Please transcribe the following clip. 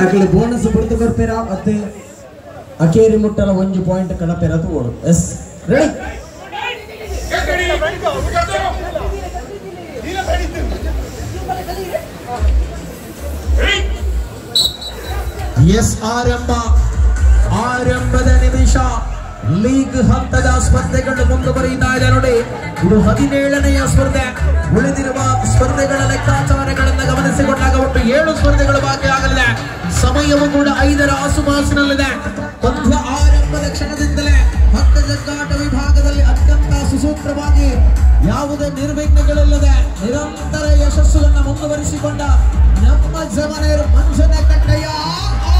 ಅಕ್ಲೆ bonus ಬಿಡ್ತು ಬರ್ಪೇರ ಮತ್ತೆ ಅಕೇರಿ ಮುಟ್ಟಲ ಒಂಜು point ಕಣಪೆರ ತೋಡು ಎಸ್ ರೆಡಿ ಎಸ್ ಆರಂಭ ಆರಂಭದ ನಿಮಿಷ ಲೀಗ್ ಹಂತದ ಸ್ಪರ್ಧೆಗಳು ಮುಂದುವರಿಯುತ್ತಾ ಇದೆ ನೋಡಿ ಇದು ಹದಿನೇಳನೆಯ ಸ್ಪರ್ಧೆ ಉಳಿದಿರುವ ಸ್ಪರ್ಧೆಗಳ ಲೆಕ್ಕಾಚಾರಗಳನ್ನು ಗಮನಿಸಿಕೊಂಡಾಗ ಒಟ್ಟು ಏಳು ಸ್ಪರ್ಧೆಗಳು ಬಾಕಿ ಆಗಲಿದೆ ಸಮಯವು ಕೂಡ ಐದರ ಆಸುಪಾಸಿನಲ್ಲಿದೆ ಪಂದ್ಯ ಆರಂಭದ ಕ್ಷಣದಿಂದಲೇ ಹತ್ತ ಜಗ್ಗಾಟ ವಿಭಾಗದಲ್ಲಿ ಅತ್ಯಂತ ಸುಸೂತ್ರವಾಗಿ ಯಾವುದೇ ನಿರ್ವಿಘ್ನಗಳಿಲ್ಲದೆ ನಿರಂತರ ಯಶಸ್ಸನ್ನು ಮುಂದುವರಿಸಿಕೊಂಡ ನಮ್ಮ ಜಮನೆಯರು ಮಂಜನ ಕಟ್ಟಯ್ಯ